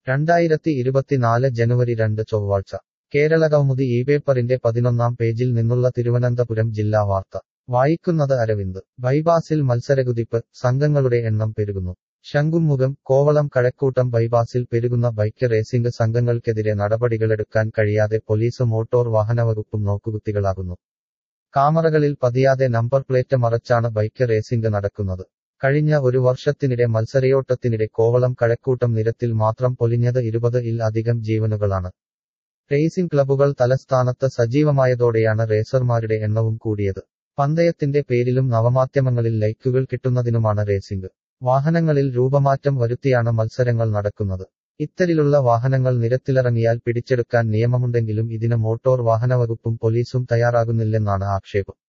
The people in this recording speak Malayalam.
രണ്ടായിരത്തി ഇരുപത്തിനാല് ജനുവരി രണ്ട് ചൊവ്വാഴ്ച കേരളകൗമുദി ഈ പേപ്പറിന്റെ പതിനൊന്നാം പേജിൽ നിന്നുള്ള തിരുവനന്തപുരം ജില്ലാ വാർത്ത വായിക്കുന്നത് അരവിന്ദ് ബൈപാസിൽ മത്സരകുതിപ്പ് സംഘങ്ങളുടെ എണ്ണം പെരുകുന്നു ശംഖുമുഖം കോവളം കഴക്കൂട്ടം ബൈപാസിൽ പെരുകുന്ന ബൈക്ക് റേസിംഗ് സംഘങ്ങൾക്കെതിരെ നടപടികളെടുക്കാൻ കഴിയാതെ പോലീസ് മോട്ടോർ വാഹനവകുപ്പും നോക്കുകുത്തികളാകുന്നു കാമറകളിൽ പതിയാതെ നമ്പർ പ്ലേറ്റ് മറച്ചാണ് ബൈക്ക് റേസിംഗ് നടക്കുന്നത് കഴിഞ്ഞ ഒരു വർഷത്തിനിടെ മത്സരയോട്ടത്തിനിടെ കോവളം കഴക്കൂട്ടം നിരത്തിൽ മാത്രം പൊലിഞ്ഞത് ഇരുപത് ഇൽ അധികം ജീവനുകളാണ് റേസിംഗ് ക്ലബ്ബുകൾ തലസ്ഥാനത്ത് സജീവമായതോടെയാണ് റേസർമാരുടെ എണ്ണവും കൂടിയത് പന്തയത്തിന്റെ പേരിലും നവമാധ്യമങ്ങളിൽ ലൈക്കുകൾ കിട്ടുന്നതിനുമാണ് റേസിംഗ് വാഹനങ്ങളിൽ രൂപമാറ്റം വരുത്തിയാണ് മത്സരങ്ങൾ നടക്കുന്നത് ഇത്തരിലുള്ള വാഹനങ്ങൾ നിരത്തിലിറങ്ങിയാൽ പിടിച്ചെടുക്കാൻ നിയമമുണ്ടെങ്കിലും ഇതിന് മോട്ടോർ വാഹനവകുപ്പും പോലീസും തയ്യാറാകുന്നില്ലെന്നാണ് ആക്ഷേപം